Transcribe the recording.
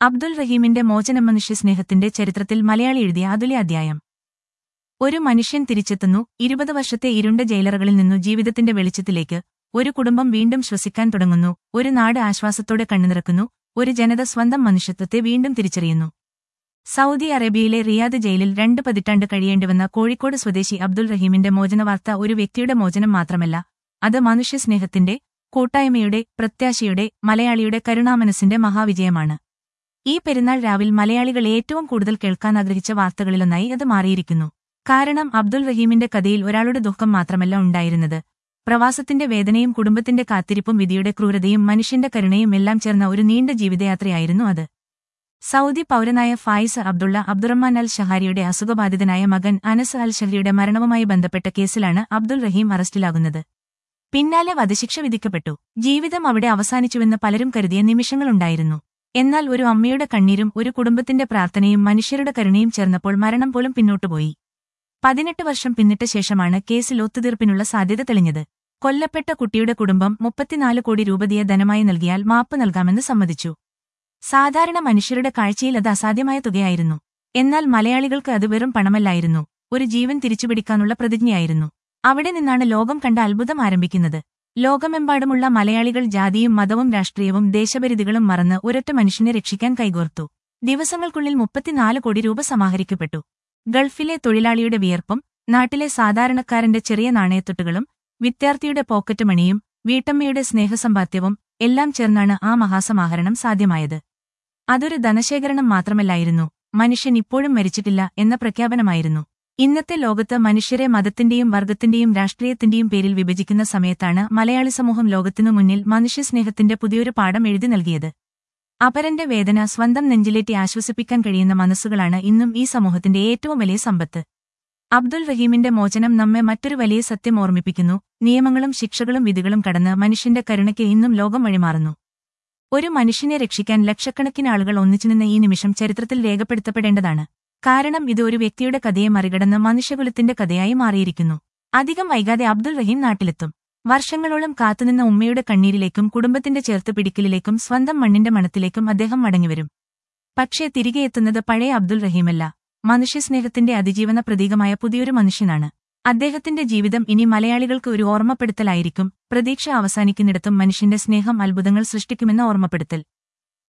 അബ്ദുൽ റഹീമിന്റെ മോചനം മനുഷ്യ സ്നേഹത്തിന്റെ ചരിത്രത്തിൽ മലയാളി എഴുതിയ അതുല്യ അധ്യായം ഒരു മനുഷ്യൻ തിരിച്ചെത്തുന്നു ഇരുപത് വർഷത്തെ ഇരുണ്ട ജയിലറുകളിൽ നിന്നു ജീവിതത്തിന്റെ വെളിച്ചത്തിലേക്ക് ഒരു കുടുംബം വീണ്ടും ശ്വസിക്കാൻ തുടങ്ങുന്നു ഒരു നാട് ആശ്വാസത്തോടെ കണ്ണുനിറക്കുന്നു ഒരു ജനത സ്വന്തം മനുഷ്യത്വത്തെ വീണ്ടും തിരിച്ചറിയുന്നു സൗദി അറേബ്യയിലെ റിയാദ് ജയിലിൽ രണ്ട് പതിറ്റാണ്ട് കഴിയേണ്ടിവന്ന കോഴിക്കോട് സ്വദേശി അബ്ദുൽ റഹീമിന്റെ മോചനവാർത്ത ഒരു വ്യക്തിയുടെ മോചനം മാത്രമല്ല അത് മനുഷ്യസ്നേഹത്തിന്റെ കൂട്ടായ്മയുടെ പ്രത്യാശയുടെ മലയാളിയുടെ കരുണാമനസിന്റെ മഹാവിജയമാണ് ഈ പെരുന്നാൾ രാവിൽ മലയാളികൾ ഏറ്റവും കൂടുതൽ കേൾക്കാൻ ആഗ്രഹിച്ച വാർത്തകളിലൊന്നായി അത് മാറിയിരിക്കുന്നു കാരണം അബ്ദുൽ റഹീമിന്റെ കഥയിൽ ഒരാളുടെ ദുഃഖം മാത്രമല്ല ഉണ്ടായിരുന്നത് പ്രവാസത്തിന്റെ വേദനയും കുടുംബത്തിന്റെ കാത്തിരിപ്പും വിധിയുടെ ക്രൂരതയും മനുഷ്യന്റെ കരുണയും എല്ലാം ചേർന്ന ഒരു നീണ്ട ജീവിതയാത്രയായിരുന്നു അത് സൗദി പൗരനായ ഫായിസ് അബ്ദുള്ള അബ്ദുറഹ്മാൻ അൽ ഷഹാരിയുടെ അസുഖബാധിതനായ മകൻ അനസ് അൽ ഷഹരിയുടെ മരണവുമായി ബന്ധപ്പെട്ട കേസിലാണ് അബ്ദുൽ റഹീം അറസ്റ്റിലാകുന്നത് പിന്നാലെ വധശിക്ഷ വിധിക്കപ്പെട്ടു ജീവിതം അവിടെ അവസാനിച്ചുവെന്ന് പലരും കരുതിയ നിമിഷങ്ങളുണ്ടായിരുന്നു എന്നാൽ ഒരു അമ്മയുടെ കണ്ണീരും ഒരു കുടുംബത്തിന്റെ പ്രാർത്ഥനയും മനുഷ്യരുടെ കരുണയും ചേർന്നപ്പോൾ മരണം പോലും പിന്നോട്ടുപോയി പതിനെട്ട് വർഷം പിന്നിട്ട ശേഷമാണ് കേസിൽ ഒത്തുതീർപ്പിനുള്ള സാധ്യത തെളിഞ്ഞത് കൊല്ലപ്പെട്ട കുട്ടിയുടെ കുടുംബം മുപ്പത്തിനാല് കോടി രൂപതീയ ധനമായി നൽകിയാൽ മാപ്പ് നൽകാമെന്ന് സമ്മതിച്ചു സാധാരണ മനുഷ്യരുടെ കാഴ്ചയിൽ അത് അസാധ്യമായ തുകയായിരുന്നു എന്നാൽ മലയാളികൾക്ക് അത് വെറും പണമല്ലായിരുന്നു ഒരു ജീവൻ തിരിച്ചുപിടിക്കാനുള്ള പ്രതിജ്ഞയായിരുന്നു അവിടെ നിന്നാണ് ലോകം കണ്ട അത്ഭുതം ആരംഭിക്കുന്നത് ലോകമെമ്പാടുമുള്ള മലയാളികൾ ജാതിയും മതവും രാഷ്ട്രീയവും ദേശപരിധികളും മറന്ന് ഒരൊറ്റ മനുഷ്യനെ രക്ഷിക്കാൻ കൈകോർത്തു ദിവസങ്ങൾക്കുള്ളിൽ മുപ്പത്തിനാല് കോടി രൂപ സമാഹരിക്കപ്പെട്ടു ഗൾഫിലെ തൊഴിലാളിയുടെ വിയർപ്പും നാട്ടിലെ സാധാരണക്കാരന്റെ ചെറിയ നാണയത്തൊട്ടുകളും വിദ്യാർത്ഥിയുടെ പോക്കറ്റ് മണിയും വീട്ടമ്മയുടെ സ്നേഹസമ്പാദ്യവും എല്ലാം ചേർന്നാണ് ആ മഹാസമാഹരണം സാധ്യമായത് അതൊരു ധനശേഖരണം മാത്രമല്ലായിരുന്നു മനുഷ്യൻ ഇപ്പോഴും മരിച്ചിട്ടില്ല എന്ന പ്രഖ്യാപനമായിരുന്നു ഇന്നത്തെ ലോകത്ത് മനുഷ്യരെ മതത്തിന്റെയും വർഗത്തിന്റെയും രാഷ്ട്രീയത്തിന്റെയും പേരിൽ വിഭജിക്കുന്ന സമയത്താണ് മലയാളി സമൂഹം ലോകത്തിനു മുന്നിൽ മനുഷ്യസ്നേഹത്തിന്റെ പുതിയൊരു പാഠം എഴുതി നൽകിയത് അപരന്റെ വേദന സ്വന്തം നെഞ്ചിലേറ്റി ആശ്വസിപ്പിക്കാൻ കഴിയുന്ന മനസ്സുകളാണ് ഇന്നും ഈ സമൂഹത്തിന്റെ ഏറ്റവും വലിയ സമ്പത്ത് അബ്ദുൽ റഹീമിന്റെ മോചനം നമ്മെ മറ്റൊരു വലിയ സത്യം ഓർമ്മിപ്പിക്കുന്നു നിയമങ്ങളും ശിക്ഷകളും വിധികളും കടന്ന് മനുഷ്യന്റെ കരുണയ്ക്ക് ഇന്നും ലോകം വഴിമാറുന്നു ഒരു മനുഷ്യനെ രക്ഷിക്കാൻ ലക്ഷക്കണക്കിന് ആളുകൾ ഒന്നിച്ചുനിന്ന ഈ നിമിഷം ചരിത്രത്തിൽ രേഖപ്പെടുത്തപ്പെടേണ്ടതാണ് കാരണം ഇത് ഒരു വ്യക്തിയുടെ കഥയെ മറികടന്ന് മനുഷ്യകുലത്തിന്റെ കഥയായി മാറിയിരിക്കുന്നു അധികം വൈകാതെ അബ്ദുൽ റഹീം നാട്ടിലെത്തും വർഷങ്ങളോളം കാത്തുനിന്ന ഉമ്മയുടെ കണ്ണീരിലേക്കും കുടുംബത്തിന്റെ ചേർത്ത് പിടിക്കലിലേക്കും സ്വന്തം മണ്ണിന്റെ മണത്തിലേക്കും അദ്ദേഹം മടങ്ങിവരും പക്ഷേ തിരികെ എത്തുന്നത് പഴയ അബ്ദുൽ റഹീമല്ല മനുഷ്യസ്നേഹത്തിന്റെ അതിജീവന പ്രതീകമായ പുതിയൊരു മനുഷ്യനാണ് അദ്ദേഹത്തിന്റെ ജീവിതം ഇനി മലയാളികൾക്ക് ഒരു ഓർമ്മപ്പെടുത്തലായിരിക്കും പ്രതീക്ഷ അവസാനിക്കുന്നിടത്തും മനുഷ്യന്റെ സ്നേഹം അത്ഭുതങ്ങൾ സൃഷ്ടിക്കുമെന്ന ഓർമ്മപ്പെടുത്തൽ